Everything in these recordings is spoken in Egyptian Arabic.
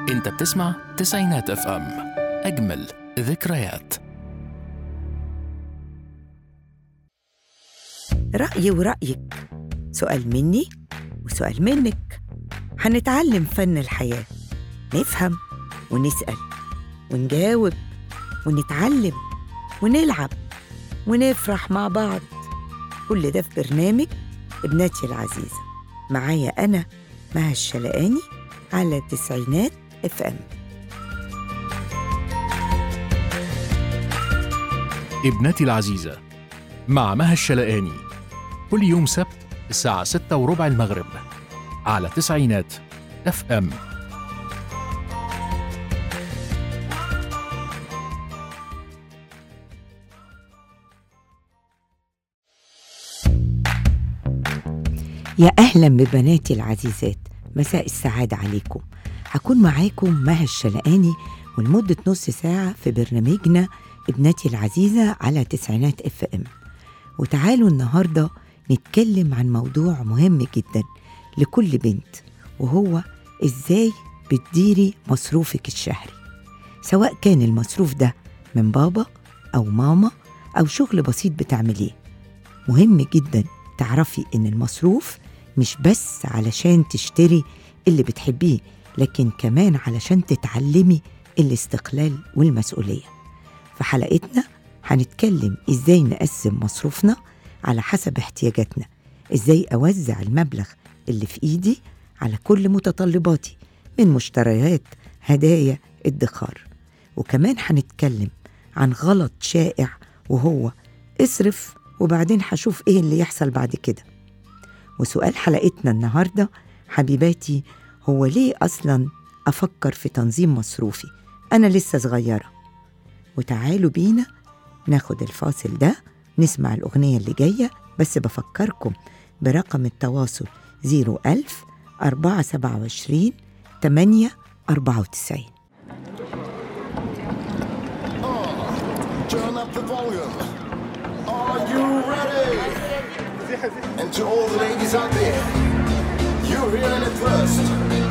انت بتسمع تسعينات اف ام اجمل ذكريات رأيي ورأيك سؤال مني وسؤال منك هنتعلم فن الحياة نفهم ونسأل ونجاوب ونتعلم ونلعب ونفرح مع بعض كل ده في برنامج ابنتي العزيزة معايا أنا مها الشلقاني على تسعينات اف ام ابنتي العزيزة مع مها الشلقاني كل يوم سبت الساعة ستة وربع المغرب على تسعينات اف ام يا أهلا ببناتي العزيزات مساء السعادة عليكم هكون معاكم مها الشلقاني ولمدة نص ساعة في برنامجنا ابنتي العزيزة على تسعينات اف ام وتعالوا النهاردة نتكلم عن موضوع مهم جدا لكل بنت وهو ازاي بتديري مصروفك الشهري سواء كان المصروف ده من بابا أو ماما أو شغل بسيط بتعمليه مهم جدا تعرفي إن المصروف مش بس علشان تشتري اللي بتحبيه لكن كمان علشان تتعلمي الاستقلال والمسؤولية في حلقتنا هنتكلم إزاي نقسم مصروفنا على حسب احتياجاتنا إزاي أوزع المبلغ اللي في إيدي على كل متطلباتي من مشتريات هدايا ادخار وكمان هنتكلم عن غلط شائع وهو اصرف وبعدين هشوف ايه اللي يحصل بعد كده وسؤال حلقتنا النهارده حبيباتي هو ليه اصلا افكر في تنظيم مصروفي انا لسه صغيره وتعالوا بينا ناخد الفاصل ده نسمع الاغنيه اللي جايه بس بفكركم برقم التواصل 01000 427 8 94 Turn up the volume. Are you ready? And to all the ladies out there, you're hearing it first.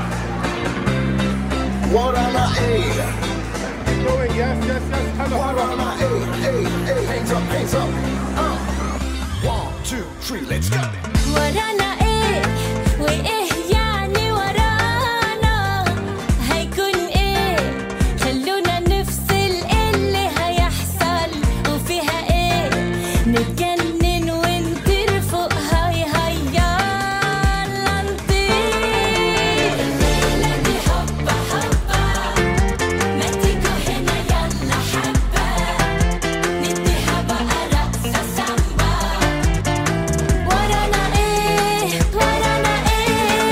What am I A? going, yes, yes, yes. Hello, What hello. am I A? A, A, hands up, hands up. Uh. One, two, three, let's go. ورانا ايه وايه يعني ورانا هيكون ايه خلونا نفصل اللي هيحصل وفيها ايه نتجنن ونطير فوق هاي هاي يلا نطير الليلة دي حبة حبة ما تيجوا هنا يلا حبة نديها بقى رقصة سامبا ورانا ايه ورانا ايه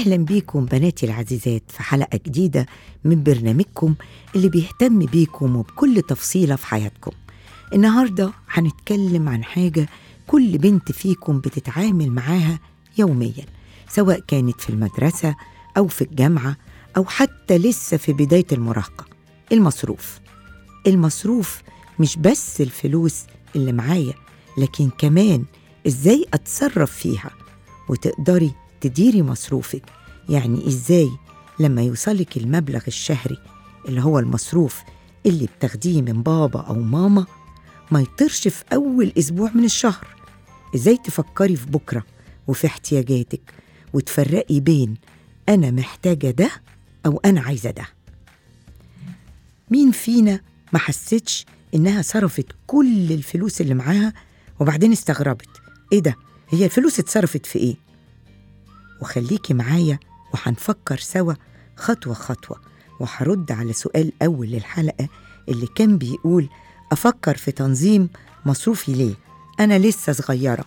أهلا بيكم بناتي العزيزات في حلقة جديدة من برنامجكم اللي بيهتم بيكم وبكل تفصيلة في حياتكم النهاردة هنتكلم عن حاجة كل بنت فيكم بتتعامل معاها يوميا سواء كانت في المدرسة أو في الجامعة أو حتى لسه في بداية المراهقة المصروف المصروف مش بس الفلوس اللي معايا لكن كمان ازاي اتصرف فيها وتقدري تديري مصروفك يعني ازاي لما يوصلك المبلغ الشهري اللي هو المصروف اللي بتاخديه من بابا او ماما ما يطيرش في اول اسبوع من الشهر ازاي تفكري في بكره وفي احتياجاتك وتفرقي بين انا محتاجه ده او انا عايزه ده مين فينا ما حستش انها صرفت كل الفلوس اللي معاها وبعدين استغربت ايه ده هي الفلوس اتصرفت في ايه وخليكي معايا وهنفكر سوا خطوة خطوة وهرد على سؤال أول للحلقة اللي كان بيقول أفكر في تنظيم مصروفي ليه أنا لسه صغيرة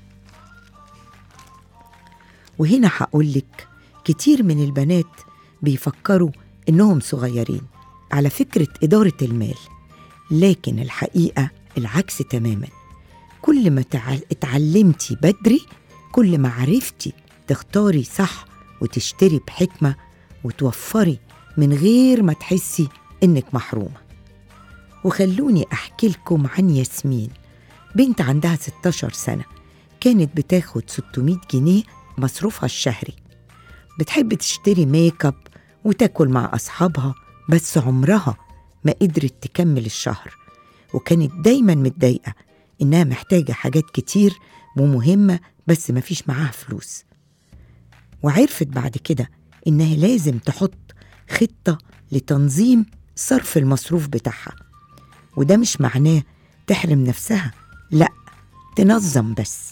وهنا هقولك كتير من البنات بيفكروا إنهم صغيرين على فكرة إدارة المال لكن الحقيقة العكس تماما كل ما تع- اتعلمتي بدري كل ما عرفتي تختاري صح وتشتري بحكمة وتوفري من غير ما تحسي إنك محرومة وخلوني أحكي لكم عن ياسمين بنت عندها 16 سنة كانت بتاخد 600 جنيه مصروفها الشهري بتحب تشتري ميك اب وتاكل مع أصحابها بس عمرها ما قدرت تكمل الشهر وكانت دايما متضايقة إنها محتاجة حاجات كتير ومهمة بس مفيش معاها فلوس وعرفت بعد كده إنها لازم تحط خطة لتنظيم صرف المصروف بتاعها وده مش معناه تحرم نفسها لأ تنظم بس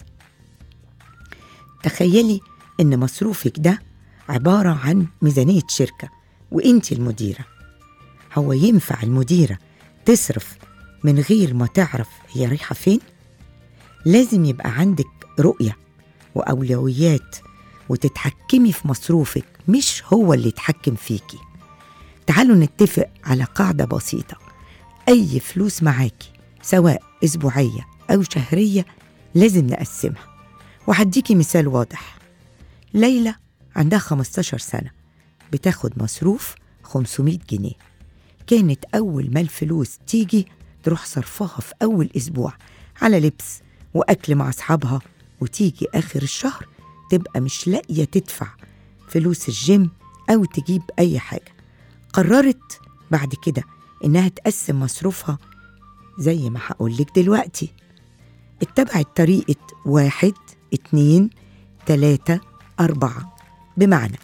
تخيلي إن مصروفك ده عبارة عن ميزانية شركة وإنتي المديرة هو ينفع المديرة تصرف من غير ما تعرف هي رايحة فين؟ لازم يبقى عندك رؤية وأولويات وتتحكمي في مصروفك مش هو اللي يتحكم فيكي تعالوا نتفق على قاعدة بسيطة أي فلوس معاكي سواء أسبوعية أو شهرية لازم نقسمها وهديكي مثال واضح ليلى عندها 15 سنة بتاخد مصروف 500 جنيه كانت أول ما الفلوس تيجي تروح صرفها في أول أسبوع على لبس وأكل مع أصحابها وتيجي آخر الشهر تبقى مش لاقية تدفع فلوس الجيم أو تجيب أي حاجة قررت بعد كده إنها تقسم مصروفها زي ما هقولك دلوقتي اتبعت طريقة واحد اتنين تلاتة أربعة بمعنى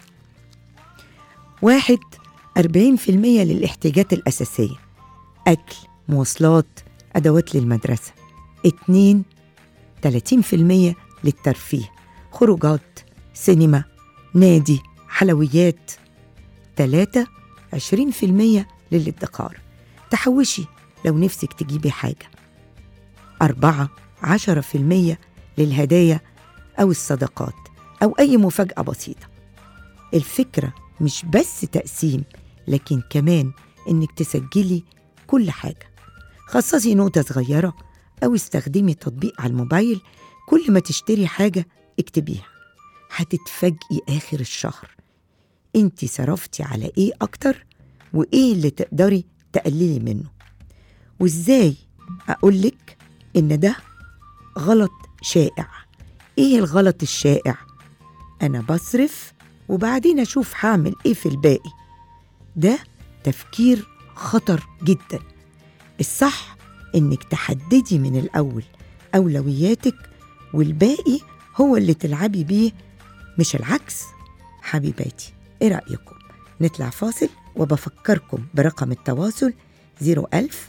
واحد أربعين في المية للاحتياجات الأساسية أكل مواصلات أدوات للمدرسة اتنين تلاتين في المية للترفيه خروجات سينما نادي حلويات تلاتة عشرين في المية للادخار تحوشي لو نفسك تجيبي حاجة أربعة عشرة في المية للهدايا أو الصدقات أو أي مفاجأة بسيطة الفكرة مش بس تقسيم لكن كمان إنك تسجلي كل حاجة خصصي نوتة صغيرة أو استخدمي تطبيق على الموبايل كل ما تشتري حاجة اكتبيها هتتفاجئي آخر الشهر انت صرفتي على ايه أكتر وإيه اللي تقدري تقللي منه وإزاي أقولك إن ده غلط شائع إيه الغلط الشائع؟ أنا بصرف وبعدين أشوف هعمل إيه في الباقي ده تفكير خطر جدا الصح إنك تحددي من الأول أولوياتك والباقي هو اللي تلعبي بيه مش العكس حبيباتي إيه رأيكم؟ نطلع فاصل وبفكركم برقم التواصل 01000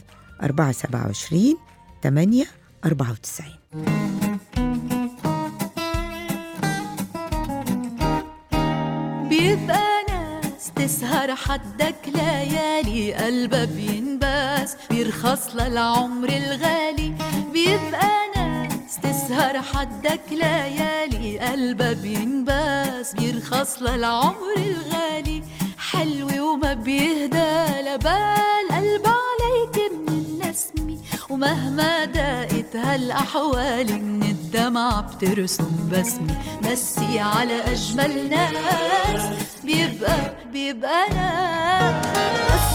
427 8 94 بيبقى ناس تسهر حدك ليالي قلبها بينباس بيرخص للعمر الغالي بيبقى ناس تسهر تسهر حدك ليالي قلبها بينباس بيرخص للعمر الغالي حلو وما بيهدى لبال قلب عليك من النسمة ومهما دقت هالأحوال من الدمع بترسم بسمة مسي على أجمل ناس بيبقى بيبقى ناس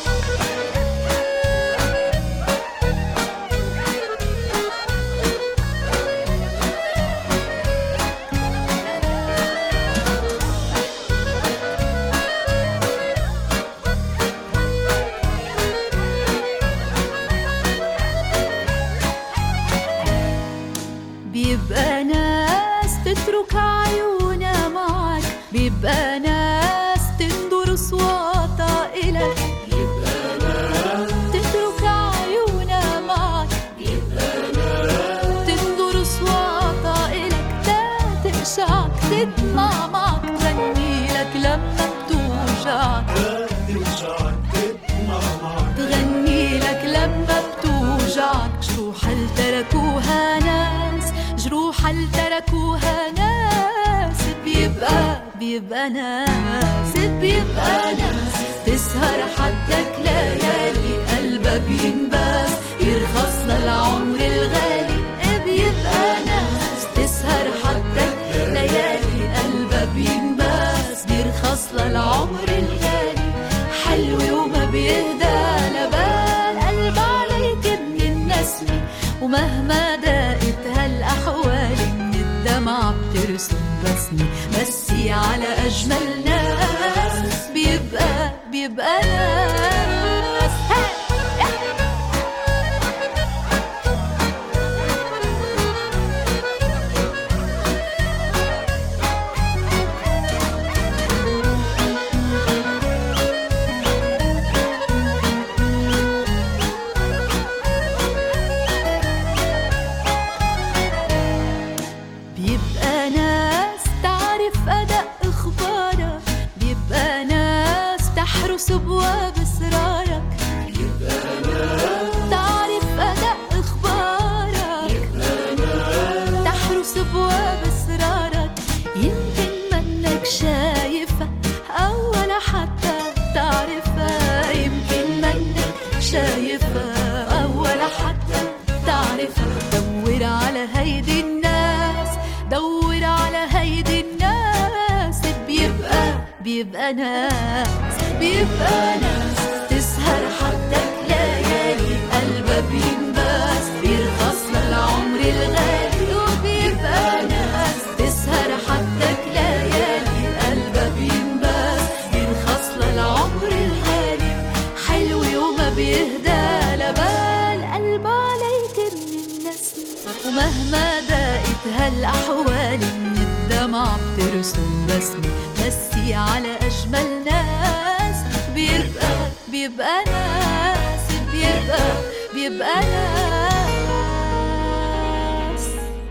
بيبقى ناس تترك عيونها معك بيبقى ناس تندر صواتها إلك تترك عيونها معك تندر صواتها إلك لا تقشعك تدمع معك تغني لك لما بتوجعك تغني لك لما بتوجعك جروح اللي تركوها ناس جروح اللي تركوها ناس بيبقى بيبقى ناس بيبقى ناس تسهر حدك ليالي قلبها بينباس يرخص للعمر الغالي بيبقى ناس تسهر حدك ليالي قلبها بينباس بيرخص للعمر الغالي حلو وما بيهدى لبال قلب عليك من النسمة ومهما دقت هالأحوال من الدمع بترسم بسمة مسي على أجمل ناس بيبقى بيبقى ناس بيبقى ناس تعرف أداء إخبارك بيبقى ناس تحرس بواب إصرارك تعرف أداء إخبارك تحرس بواب إصرارك يمكن منك شايفة أو ولا حتى تعرفها يمكن منك شايفة أو ولا حتى تعرفها دور على هيدي الناس دور على هيدي الناس بيبقى بيبقى ناس بيبقى ناس تسهر حدك ليالي قلبها بينباس بيرخص للعمر الغالي وبيبقى ناس تسهر حدك ليالي قلبها بينباس بيرخص للعمر الغالي حلو وما بيهدى لبال قلب عليك من النسم ومهما دقت هالأحوال من الدمع بترسم بسمة مسي على أجمل ناس بيبقى بيبقى ناس بيبقى بيبقى ناس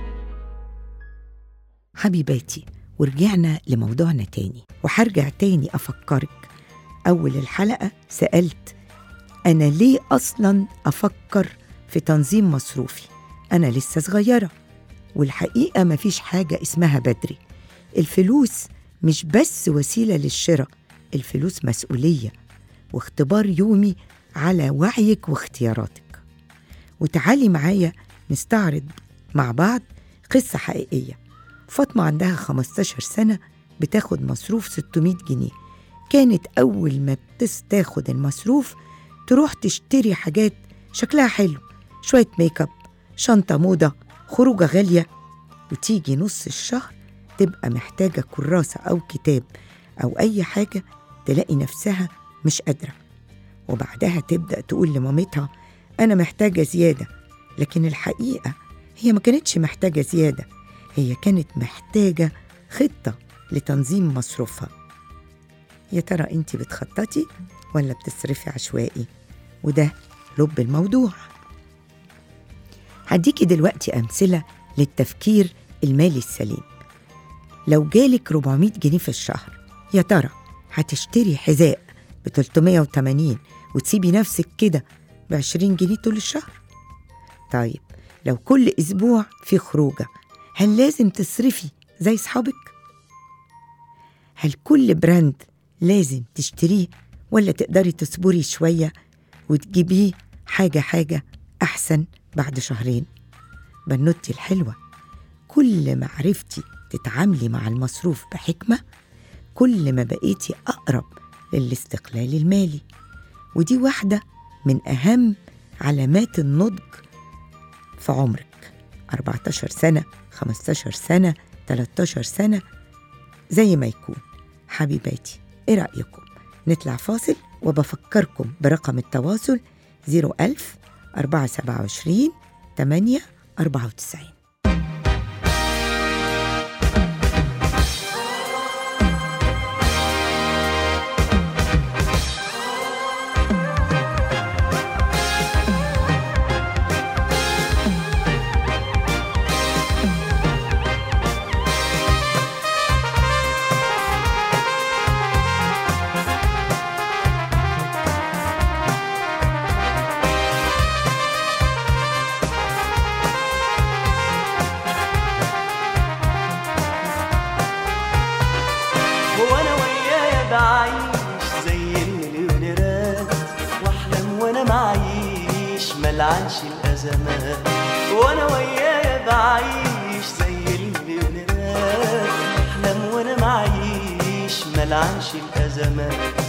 حبيباتي ورجعنا لموضوعنا تاني وهرجع تاني أفكرك أول الحلقة سألت أنا ليه أصلا أفكر في تنظيم مصروفي أنا لسه صغيرة والحقيقة مفيش حاجة اسمها بدري الفلوس مش بس وسيلة للشراء الفلوس مسؤولية واختبار يومي على وعيك واختياراتك وتعالي معايا نستعرض مع بعض قصة حقيقية فاطمة عندها 15 سنة بتاخد مصروف 600 جنيه كانت أول ما بتس تاخد المصروف تروح تشتري حاجات شكلها حلو شوية ميك اب شنطة موضة خروجة غالية وتيجي نص الشهر تبقى محتاجة كراسة أو كتاب أو أي حاجة تلاقي نفسها مش قادرة وبعدها تبدأ تقول لمامتها أنا محتاجة زيادة لكن الحقيقة هي ما كانتش محتاجة زيادة هي كانت محتاجة خطة لتنظيم مصروفها يا ترى انت بتخططي ولا بتصرفي عشوائي وده لب الموضوع هديكي دلوقتي أمثلة للتفكير المالي السليم لو جالك 400 جنيه في الشهر يا ترى هتشتري حذاء ب 380 وتسيبي نفسك كده ب 20 جنيه طول الشهر؟ طيب لو كل أسبوع في خروجة هل لازم تصرفي زي صحابك؟ هل كل براند لازم تشتريه ولا تقدري تصبري شوية وتجيبيه حاجة حاجة أحسن بعد شهرين بنوتي الحلوة كل ما عرفتي تتعاملي مع المصروف بحكمة كل ما بقيتي أقرب للاستقلال المالي ودي واحدة من أهم علامات النضج في عمرك 14 سنة 15 سنة 13 سنة زي ما يكون حبيباتي ايه رأيكم نطلع فاصل وبفكركم برقم التواصل 01000 427 8 94 هو انا ويايا بعيش زي المليونيرات واحلم وانا معيش ملعنش الازمات وانا ويايا بعيش زي المليونيرات احلم وانا معيش ملعنش الازمات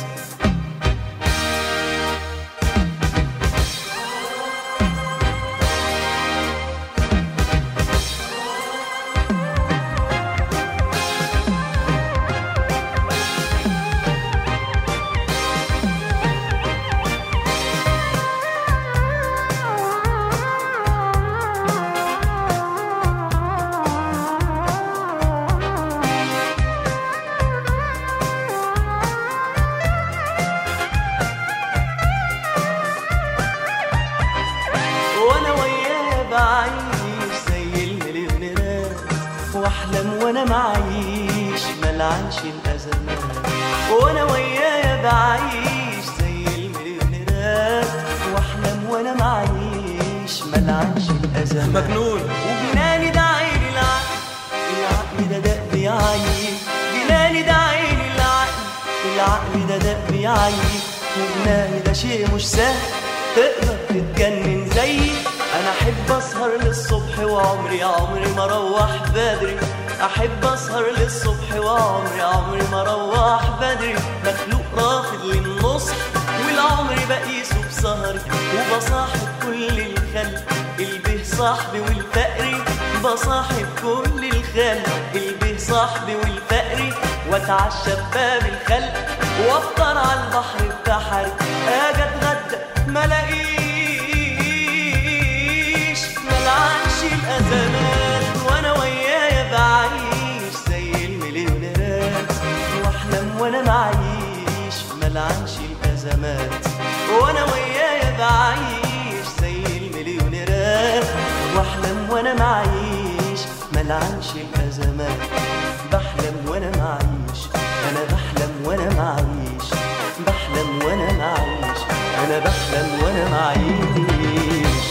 وانا وياه بعيش زي المليونيرات واحلم وانا معيش ملعنش الازمات وانا وياه بعيش زي المليونيرات واحلم وانا معيش ملعنش الازمات مجنون وجناني ده عيني العقل العقل ده دق بيعيي جناني ده عيني العقل العقل ده دق بيعيي وجناني ده شيء مش سهل تقدر تتجنن زيي انا احب اسهر للصبح وعمري عمري ما اروح بدري احب اسهر للصبح وعمري عمري ما اروح بدري مخلوق رافض للنصح والعمر بقيسه بسهري وبصاحب كل الخلق البه صاحبي والفقري بصاحب كل الخلق البه صاحبي والفقري واتعشى بباب الخلق وافطر على البحر بتاعي اجي اتغدى ما الاقيش ملعنش الازمات وانا ويايا بعيش زي المليونيرات واحلم وانا معيش ملعنش الازمات وانا ويايا بعيش زي المليونيرات واحلم وانا معيش ملعنش الازمات بحلم وانا معيش انا بحلم وانا معيش بحلم وانا معيش انا بحلم وانا معيش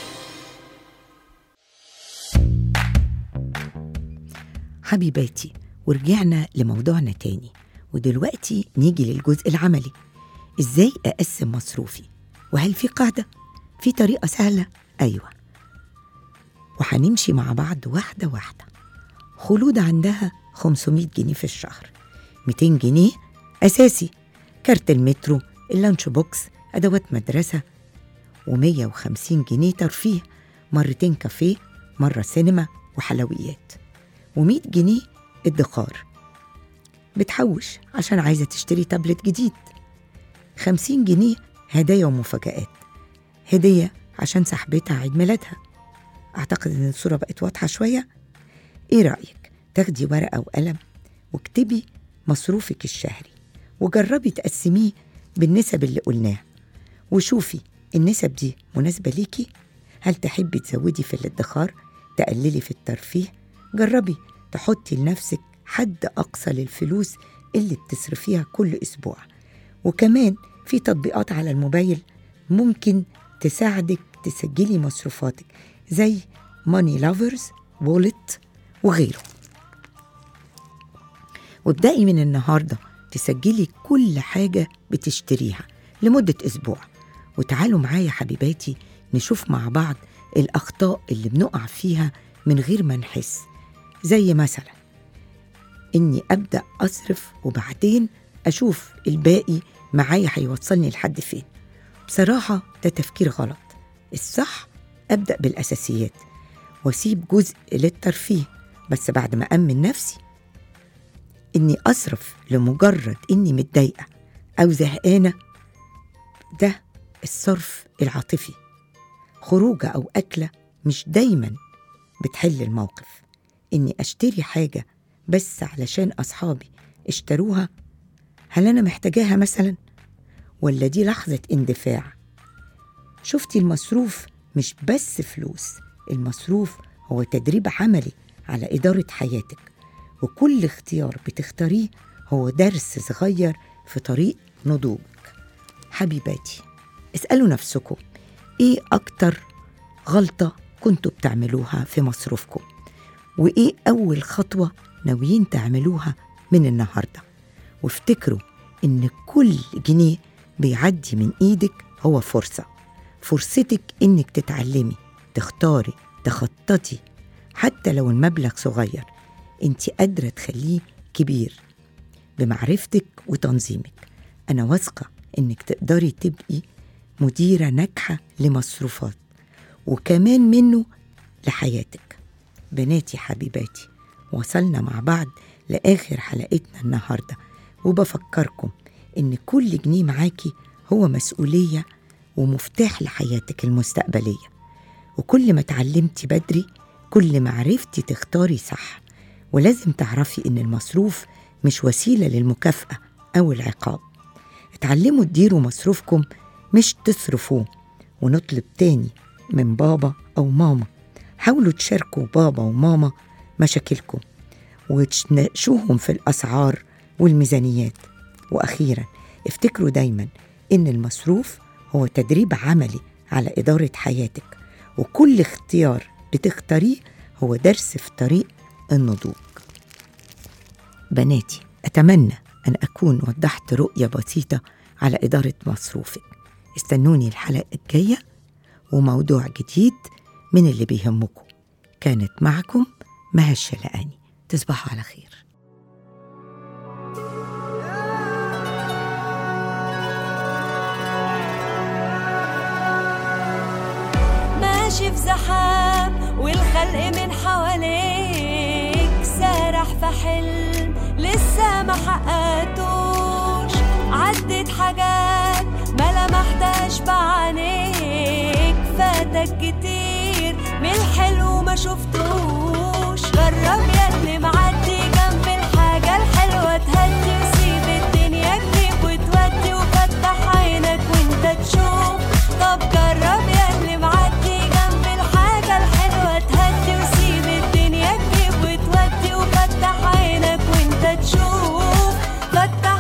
حبيباتي ورجعنا لموضوعنا تاني ودلوقتي نيجي للجزء العملي ازاي اقسم مصروفي وهل في قاعده في طريقه سهله ايوه وهنمشي مع بعض واحده واحده خلود عندها 500 جنيه في الشهر 200 جنيه اساسي كارت المترو اللانش بوكس ادوات مدرسه و150 جنيه ترفيه مرتين كافيه مره سينما وحلويات و100 جنيه ادخار بتحوش عشان عايزة تشتري تابلت جديد 50 جنيه هدايا ومفاجآت هدية عشان صاحبتها عيد ميلادها أعتقد إن الصورة بقت واضحة شوية إيه رأيك تاخدي ورقة وقلم واكتبي مصروفك الشهري وجربي تقسميه بالنسب اللي قلناها وشوفي النسب دي مناسبة ليكي هل تحبي تزودي في الادخار تقللي في الترفيه جربي تحطي لنفسك حد أقصى للفلوس اللي بتصرفيها كل أسبوع وكمان في تطبيقات على الموبايل ممكن تساعدك تسجلي مصروفاتك زي ماني لافرز وولت وغيره وابدأي من النهاردة تسجلي كل حاجة بتشتريها لمدة أسبوع وتعالوا معايا حبيباتي نشوف مع بعض الأخطاء اللي بنقع فيها من غير ما نحس زي مثلا إني أبدأ أصرف وبعدين أشوف الباقي معايا هيوصلني لحد فين بصراحة ده تفكير غلط الصح أبدأ بالأساسيات وأسيب جزء للترفيه بس بعد ما أمن نفسي إني أصرف لمجرد إني متضايقة أو زهقانة ده الصرف العاطفي خروجة أو أكلة مش دايما بتحل الموقف إني أشتري حاجة بس علشان أصحابي اشتروها هل أنا محتاجاها مثلا؟ ولا دي لحظة اندفاع؟ شفتي المصروف مش بس فلوس المصروف هو تدريب عملي على إدارة حياتك وكل اختيار بتختاريه هو درس صغير في طريق نضوجك حبيباتي اسألوا نفسكم إيه أكتر غلطة كنتوا بتعملوها في مصروفكم وإيه أول خطوة ناويين تعملوها من النهاردة وافتكروا إن كل جنيه بيعدي من إيدك هو فرصة فرصتك إنك تتعلمي تختاري تخططي حتى لو المبلغ صغير انت قادرة تخليه كبير بمعرفتك وتنظيمك أنا واثقة إنك تقدري تبقي مديرة ناجحة لمصروفات وكمان منه لحياتك بناتي حبيباتي وصلنا مع بعض لآخر حلقتنا النهاردة وبفكركم إن كل جنيه معاكي هو مسؤولية ومفتاح لحياتك المستقبلية وكل ما اتعلمتي بدري كل ما عرفتي تختاري صح ولازم تعرفي إن المصروف مش وسيلة للمكافأة أو العقاب اتعلموا تديروا مصروفكم مش تصرفوه ونطلب تاني من بابا أو ماما حاولوا تشاركوا بابا وماما مشاكلكم وتناقشوهم في الأسعار والميزانيات وأخيرا افتكروا دايما إن المصروف هو تدريب عملي على إدارة حياتك وكل اختيار بتختاريه هو درس في طريق النضوج بناتي أتمنى أن أكون وضحت رؤية بسيطة على إدارة مصروفك استنوني الحلقة الجاية وموضوع جديد من اللي بيهمكم كانت معكم مها الشلقاني تصبحوا على خير ماشي في زحام والخلق من حواليك سارح في حلم لسه ما حققتوش عدت حاجات ما لمحتهاش بعينيك فاتك كتير من الحلو ما شفتوش جرب ياللي معدي جنب الحاجة الحلوة تهدي وسيب الدنيا تجيب وتودي وفتح عينك وانت تشوف طب جرب ياللي معدي جنب الحاجة الحلوة تهدي وسيب الدنيا تجيب وتودي وفتح عينك وانت تشوف فتح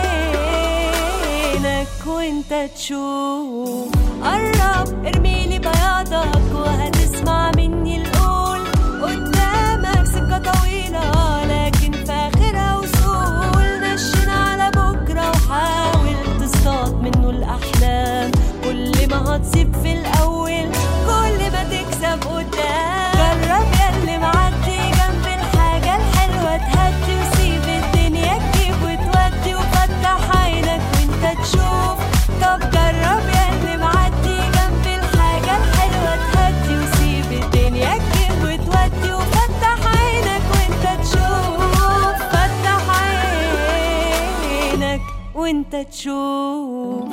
عينك وانت تشوف قرب ارميلي بياضك وهتسمع مني القول قدامك سكة طويلة لكن في آخرها وصول نشن على بكرة وحاول تصطاد منه الأحلام كل ما هتصيب في الأول كل ما تكسب قدام جرب ياللي معدي جنب الحاجة الحلوة تهدي وسيب الدنيا تجيب وتودي وفتح عينك وانت تشوف طب جرب ياللي معدي جنب الحاجة الحلوة تهدي وسيب الدنيا تجيب وتودي وفتح عينك وانت تشوف فتح عينك وانت تشوف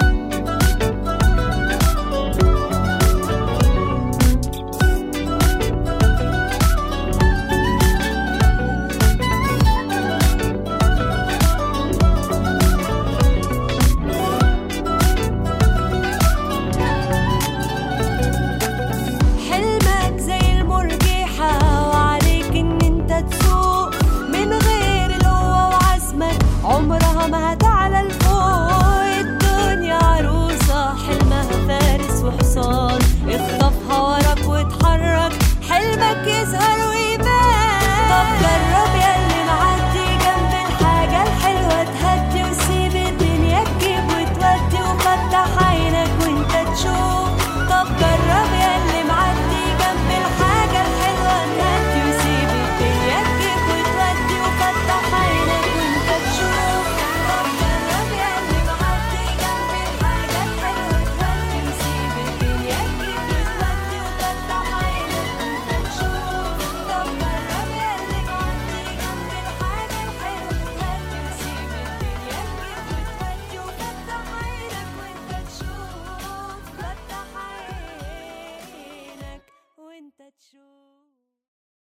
حلمك زي المرجحة وعليك ان انت تسوق من غير القوة وعزمك عمرها ما هتعلى لفوق الدنيا تشوف